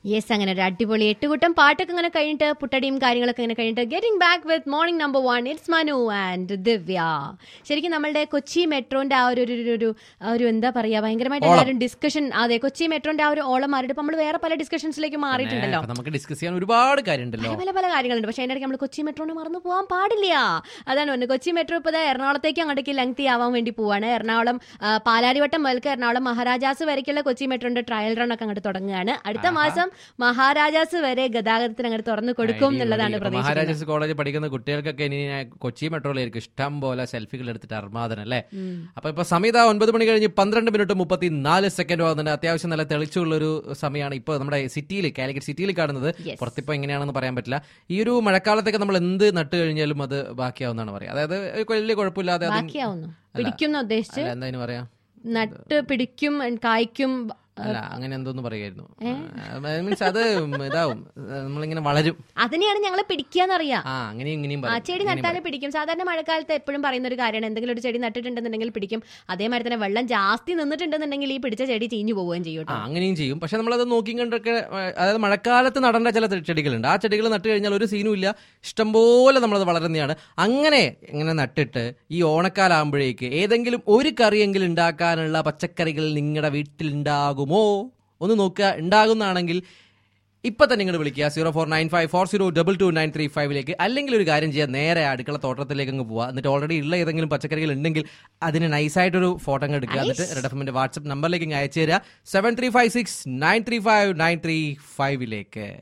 Yes അങ്ങനെ ഒരു അടിപൊളി എട്ടുകൂട്ടം പാട്ടൊക്കെ ഇങ്ങനെ കഴിഞ്ഞിട്ട് പുട്ടടിയും കാര്യങ്ങളൊക്കെ ഇങ്ങനെ കഴിഞ്ഞിട്ട് getting back with morning number one it's Manu and Divya ശരിക്കും നമ്മളുടെ കൊച്ചി മെട്രോന്റെ ആ ഒരു ഒരു- ഒരു- ഒരു ആ ഒരു എന്താ പറയാ ഭയങ്കരമായിട്ട് എല്ലാവരും ഡിസ്കഷൻ അതെ കൊച്ചി മെട്രോന്റെ ആ ഒരു ഓളം മാറിയിട്ട് നമ്മൾ വേറെ പല ഡിസ്കഷൻസിലേക്ക് മാറിയിട്ടുണ്ടല്ലോ അപ്പൊ നമുക്ക് ഡിസ്കസ് ചെയ്യാൻ ഒരുപാട് കാര്യമുണ്ടല്ലോ പല പല പല കാര്യങ്ങളുണ്ട് പക്ഷേ അതിൻ്റെ ഇടയ്ക്ക് നമ്മൾ കൊച്ചി മെട്രോനെ മറന്നു പോകാൻ പാടില്ല അതാണ് പറഞ്ഞത് കൊച്ചി മെട്രോ ഇപ്പോൾ എറണാകുളത്തേക്ക് അങ്ങോട്ടേക്ക് ലെങ്തി ആവാൻ വേണ്ടി പോവാണ് എറണാകുളം ആ, പാലാരിവട്ടം മുതൽക്ക് എറണാകുളം മഹാരാജാസ് വരയ്ക്കുള്ള കൊച്ചി മെട്രോന്റെ ട്രയൽ റൺ ഒക്കെ അങ്ങോട്ട് തുടങ്ങുകയാണ് അടുത്ത മാസം മഹാരാജാസ് വരെ ഗതാഗതത്തിന് അങ്ങോട്ട് തുറന്നു കൊടുക്കും എന്നുള്ളതാണ് ഇപ്പൊ പ്രതീക്ഷിക്കുന്നത് മഹാരാജാസ് കോളേജ് പഠിക്കുന്ന കുട്ടികൾക്കൊക്കെ ഇനി കൊച്ചി മെട്രോയിലായിരിക്കും ഇഷ്ടം പോലെ സെൽഫികൾ എടുത്തിട്ട് അർമാദൻ അല്ലേ അപ്പൊ ഇപ്പൊ സമയത്ത് ഒൻപത് മണി കഴിഞ്ഞ് പന്ത്രണ്ട് മിനിറ്റ് മുപ്പത്തി നാല് സെക്കൻഡ് ആകുന്നുണ്ട് അത്യാവശ്യം നല്ല തെളിച്ചുള്ള ഒരു സമയമാണ് ഇപ്പൊ നമ്മുടെ സിറ്റിയിൽ കാലിക്കറ്റ് സിറ്റിയിൽ കാണുന്നത് Yes. പുറത്തിപ്പോ എങ്ങനെയാണെന്ന് പറയാൻ പറ്റില്ല ഈ ഒരു മഴക്കാലത്തൊക്കെ നമ്മൾ എന്ത് നട്ട് കഴിഞ്ഞാലും അത് ബാക്കിയാവുന്നതാണ് പറയാം അതായത് ഒരു വലിയ കുഴപ്പമില്ലാതെ അത് ബാക്കിയാവുന്നു പിടിക്കും ഉദ്ദേശിച്ച് അല്ല, എന്താ ഇതിന് പറയാ നട്ട് പിടിക്കും കായ്ക്കും അല്ല അങ്ങനെ എന്തോന്ന് പറയായിരുന്നു മീൻസ് അത് ഇതാവും നമ്മളിങ്ങനെ വളരും അതിനെയാണ് ഞങ്ങൾ പിടിക്കാന്നറിയാം ആ അങ്ങനെയും ഇങ്ങനെയും ആ പറയും. ചെടി നട്ടാലേ പിടിക്കും സാധാരണ മഴക്കാലത്ത് എപ്പോഴും പറയുന്ന ഒരു കാര്യമാണ് എന്തെങ്കിലും ഒരു ചെടി നട്ടിട്ടുണ്ടെന്നുണ്ടെങ്കിൽ പിടിക്കും അതേമാതിരി തന്നെ വെള്ളം ജാസ്തി നിന്നിട്ടുണ്ടെന്നുണ്ടെങ്കിൽ ഈ പിടിച്ച ചെടി ചീഞ്ഞു പോവുകയും ചെയ്യും ആ കേട്ടോ അങ്ങനെയും ചെയ്യും പക്ഷെ നമ്മളത് നോക്കി കണ്ടൊക്കെ ഏഹ്, അതായത് മഴക്കാലത്ത് നടേണ്ട ചില ചെടികളുണ്ട് ആ ചെടികൾ നട്ട് കഴിഞ്ഞാൽ ഒരു സീനും ഇല്ല ഇഷ്ടംപോലെ നമ്മളത് വളരുന്നതാണ് അങ്ങനെ ഇങ്ങനെ നട്ടിട്ട് ഈ ഓണക്കാലാകുമ്പോഴേക്ക് ഏതെങ്കിലും ഒരു കറിയെങ്കിലും ഉണ്ടാക്കാനുള്ള പച്ചക്കറികൾ നിങ്ങളുടെ വീട്ടിലുണ്ടാകുമോ ഒന്ന് നോക്കുക ഉണ്ടാകുന്നതാണെങ്കിൽ ഇപ്പൊ തന്നെ ഇങ്ങോട്ട് വിളിക്കുക zero four nine five four zero double two nine three ഫൈവിലേക്ക് അല്ലെങ്കിൽ ഒരു കാര്യം ചെയ്യുക നേരെ അടുക്കള തോട്ടത്തിലേക്ക് അങ്ങ് പോവുക എന്നിട്ട് ഓൾറെഡി ഉള്ള ഏതെങ്കിലും പച്ചക്കറികൾ ഉണ്ടെങ്കിൽ അതിന് നൈസായിട്ടൊരു ഫോട്ടോ അങ്ങ് എടുക്കുക എന്നിട്ട് റെഡ് എഫിന്റെ വാട്സ്ആപ്പ് നമ്പറിലേക്ക് ഇങ്ങ് അയച്ചു തരിക seven three five six nine three five nine three ഫൈവിലേക്ക്